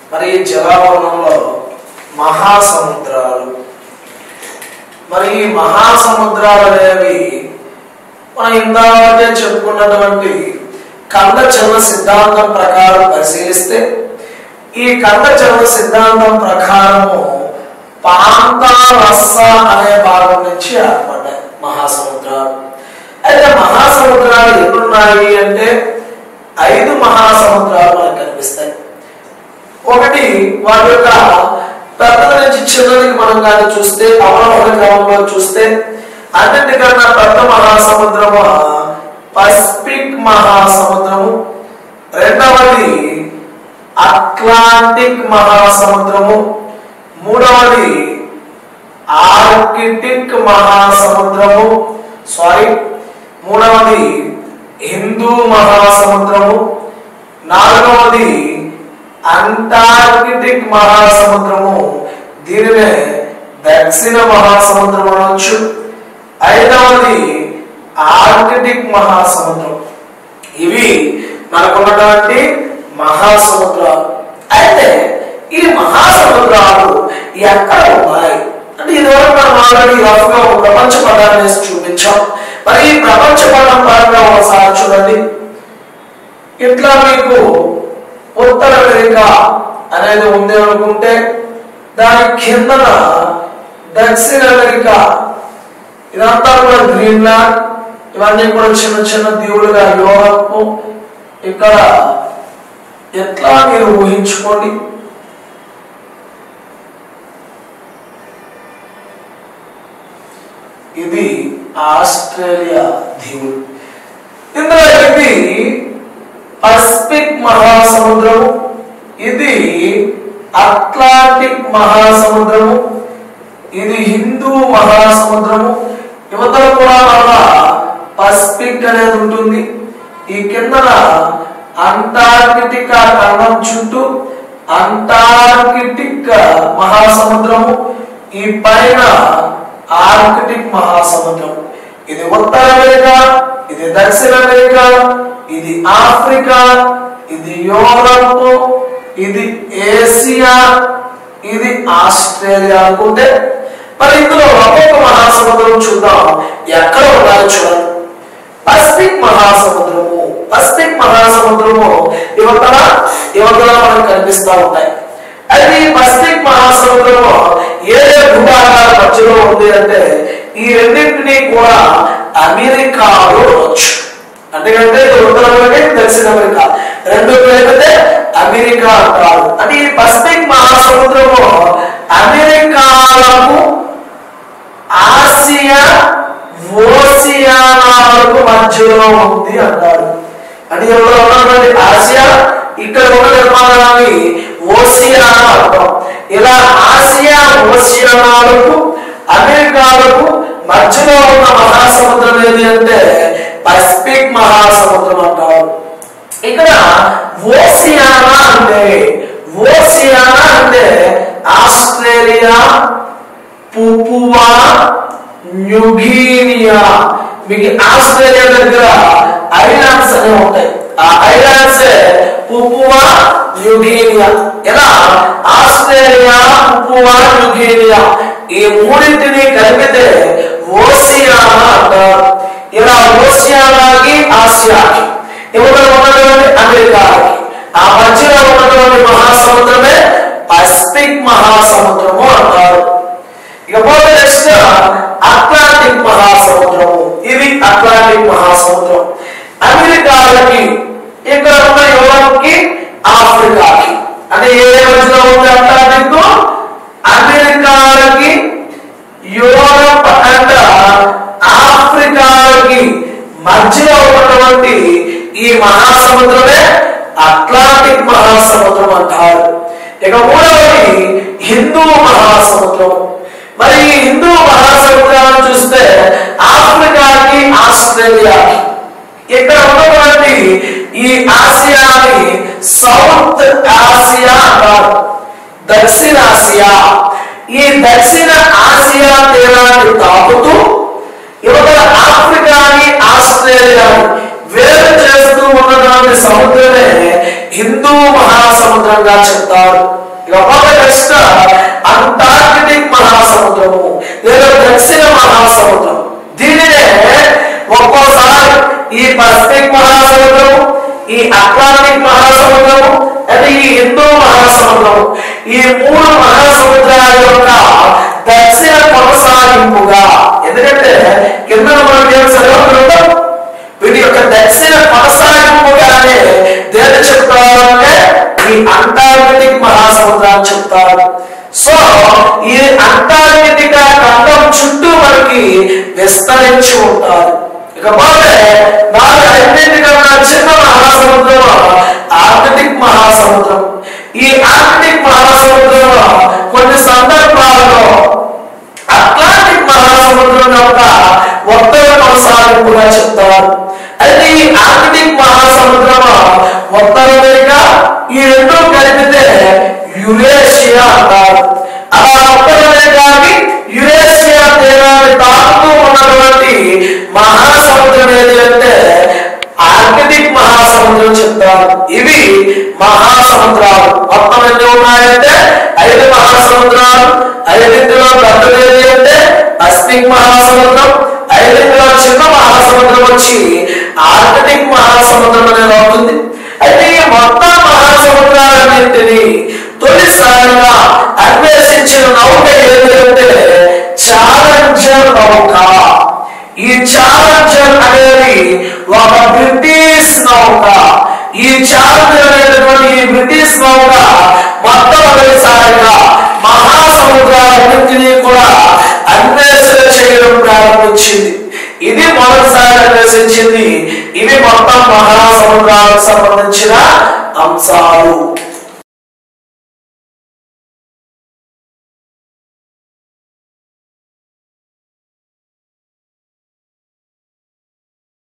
మరి ఈ జలావరణంలో మహాసముద్రాలు మరి ఈ మహాసముద్రాలు అనేవి మనం ఇందాకే చెప్పుకున్నటువంటి కంద చలన సిద్ధాంతం ప్రకారం పరిశీలిస్తే ఈ కంద చలన సిద్ధాంతం ప్రకారము పాంతారస్స అనే భాగం నుంచి ఏర్పడ్డాయి మహాసముద్రాలు అయితే మహాసముద్రాలు ఎన్నున్నాయి అంటే ఐదు మహాసముద్రాలు మనకు కనిపిస్తాయి ఒకటి వాటి యొక్క పెద్దది నుంచి చిన్నదికి మనం కానీ చూస్తే అవరోహణ క్రమంలో చూస్తే అన్నిటికన్నా పెద్ద మహాసముద్రము పసిఫిక్ మహాసముద్రము రెండవది అట్లాంటిక్ మహాసముద్రము మూడవది ఆర్కిటిక్ మహాసముద్రము సారీ మూడవది హిందూ మహాసముద్రము నాలుగవది అంటార్కిటిక్ మహాసముద్రము దీనినే దక్షిణ మహాసముద్రం అనొచ్చు ఐదవది ఆర్కిటిక్ మహాసముద్రం ఇవి మనకున్నటువంటి మహాసముద్రాలు అయితే ఈ మహాసముద్రాలు ఎక్కడ ఉన్నాయి అంటే ఇదివరకు మనం ఆల్రెడీ రఫ్ గా ఒక ప్రపంచ పటాన్ని వేసి చూపించాం మరి ఈ ప్రపంచ పటం పరంగా ఒకసారి చూడండి ఇట్లా మీకు ఉత్తర అమెరికా అనేది ఉంది అనుకుంటే దాని కిందన దక్షిణ అమెరికా ఇదంతా కూడా గ్రీన్లాండ్ ఇవన్నీ కూడా చిన్న చిన్న దీవులుగా యూరప్ ఇక్కడ ఎట్లా మీరు ఊహించుకోండి ఇది ఆస్ట్రేలియా దీవులు ఇందులో ఇది పసిఫిక్ మహాసముద్రము ఇది అట్లాంటిక్ మహాసముద్రము ఇది హిందూ మహాసముద్రము యువతల కూడా మళ్ళా పసిఫిక్ అనేది ఉంటుంది ఈ కిందన అంటార్కిటికా ఖండం చుట్టూ అంటార్కిటిక్ మహాసముద్రము ఈ పైన ఆర్కిటిక్ మహాసముద్రం ఇది ఉత్తర అమెరికా ఇది దక్షిణ అమెరికా ఇది ఆఫ్రికా ఇది యూరప్ ఇది ఏసియా ఇది ఆస్ట్రేలియా అనుకుంటే మరి ఇందులో ఒక్కొక్క మహాసముద్రం చూద్దాం ఎక్కడ ఉన్నాయో చూడండి పసిఫిక్ మహాసముద్రము పసిఫిక్ మహాసముద్రము యువతల యువతల మనకు కనిపిస్తూ ఉంటాయి అయితే ఈ పసిఫిక్ మహాసముద్రము ఏ ఏ భూభాగాల మధ్యలో ఉంది అంటే ఈ రెండింటినీ కూడా అమెరికాలో వచ్చు అంతేకంటే ఇది ఉత్తర అమెరికా దక్షిణ అమెరికా రెండు కలిపితే అమెరికా అంటారు అంటే ఈ పసిఫిక్ మహాసముద్రము అమెరికాలకు ఆసియా ఓసియానాలకు మధ్యలో ఉంది అంటారు అంటే ఎవరు ఉన్నటువంటి ఆసియా ఇక్కడ ఉన్న నిర్మాణాన్ని ఓసియానా అంటాం ఇలా ఆసియా ఓసియానాలకు అమెరికాలకు మధ్యలో ఉన్న మహాసముద్రం ఏది అంటే పసిఫిక్ మహాసముద్రం అంటారు ఇక్కడ ఓసియానా అంటే ఓసియానా అంటే ఆస్ట్రేలియా పుపువా న్యూగినియా మీకు ఆస్ట్రేలియా దగ్గర ఐలాండ్స్ అనే ఉంటాయి ఆ ఐలాండ్స్ పుపువా న్యూగినియా ఇలా ఆస్ట్రేలియా పుపువా న్యూగినియా ఈ మూడింటిని కలిపితే ఓసియానా అంటారు ఇలా ఓసియానాకి ఆసియాకి ఇవతల ఉన్నటువంటి అమెరికాకి ఆ మధ్యలో ఉన్నటువంటి మహాసముద్రమే పసిఫిక్ మహాసముద్రము అంటారు ఇకపోతే నెక్స్ట్ అట్లాంటిక్ మహాసముద్రము ఇది అట్లాంటిక్ మహాసముద్రం అమెరికాలకి ఇక్కడ ఉన్న యూరప్ కి ఆఫ్రికాకి అంటే ఏ మధ్యలో ఉంది అట్లాంటిక్ అమెరికాలకి యూరప్ అండ్ ఆఫ్రికాలకి మధ్యలో ఉన్నటువంటి ఈ మహాసముద్రమే అట్లాంటిక్ మహాసముద్రం అంటారు ఇక మూడవది హిందూ మహాసముద్రం మరి ఈ హిందూ మహాసముద్రాన్ని చూస్తే ఆఫ్రికాకి ఆస్ట్రేలియాకి ఇక్కడ ఉన్నటువంటి ఈ ఆసియాని సౌత్ ఆసియా అంటారు దక్షిణాసియా ఈ దక్షిణ ఆసియా తీరాన్ని తాకుతూ యువతల ఆఫ్రికాని ఆస్ట్రేలియాని వేరు చేస్తూ ఉన్నటువంటి సముద్రమే హిందూ మహాసముద్రం మహాసముద్రంగా చెప్తారు ఇక ఒక నెక్స్ట్ అంటార్కిటిక్ మహాసముద్రము లేదా దక్షిణ మహాసముద్రం దీనినే ఒక్కోసారి ఈ పసిఫిక్ మహాసముద్రము ఈ అట్లాంటిక్ మహాసముద్రము అది ఈ హిందూ మహాసముద్రము ఈ మూడు మహాసముద్రాల యొక్క దక్షిణ కొనసాగింపుగా ఎందుకంటే కింద మనం ఏం చదవగలుగుతాం వీటి యొక్క దక్షిణ కొనసాగింపుగానే దేని చెప్తారు అంటే ఈ అంటార్కిటిక్ మహాసముద్రాన్ని చెప్తారు సో ఈ అంటార్కిటిక ఖండం చుట్టూ మనకి విస్తరించి ఉంటారు ఇకపోతే నాలుగు అన్నింటికన్నా చిన్న మహాసముద్రం ఆర్కిటిక్ మహాసముద్రం ఈ ఆర్కిటిక్ మహాసముద్రం కొన్ని సందర్భాల్లో అట్లాంటిక్ మహాసముద్రం యొక్క ఉత్తర కొనసాగింపుగా చెప్తారు అయితే ఈ ఆర్కిటిక్ మహాసముద్రం ఉత్తర అమెరికా ఈ రెండు కలిపితే యురేషియా అంటారు అలా ఉత్తర అమెరికాకి యురేషియా తీరాన్ని తాకుతూ ఉన్నటువంటి మహాసముద్రం ఏది అంటే ఆర్కిటిక్ మహాసముద్రం చెప్తారు ఇవి మహాసముద్రాలు మొత్తం ఎన్ని ఉన్నాయంటే ఐదు మహాసముద్రాలు ఐదింటిలో పెద్దది అంటే పసిఫిక్ మహాసముద్రం ఐదింటిలో చిన్న మహాసముద్రం వచ్చి ఆర్కిటిక్ మహాసముద్రం అనేది అవుతుంది అయితే ఈ మొత్తం మహాసముద్రాలన్నింటినీ తొలిసారిగా అన్వేషించిన నౌక ఏది అంటే ఛాలెంజర్ నౌక ఈ ఛాలెంజర్ అనేది ఒక బ్రిటిష్ నౌక ఈ ఛాలెంజర్ అనేటటువంటి ఈ బ్రిటిష్ నౌక మొట్టమొదటిసారిగా మహాసముద్రాలన్నింటినీ కూడా అన్వేషణ చేయడం ప్రారంభించింది ఇది మొదటిసారి అన్వేషించింది ఇవి మొత్తం మహాసముద్రాలకు సంబంధించిన అంశాలు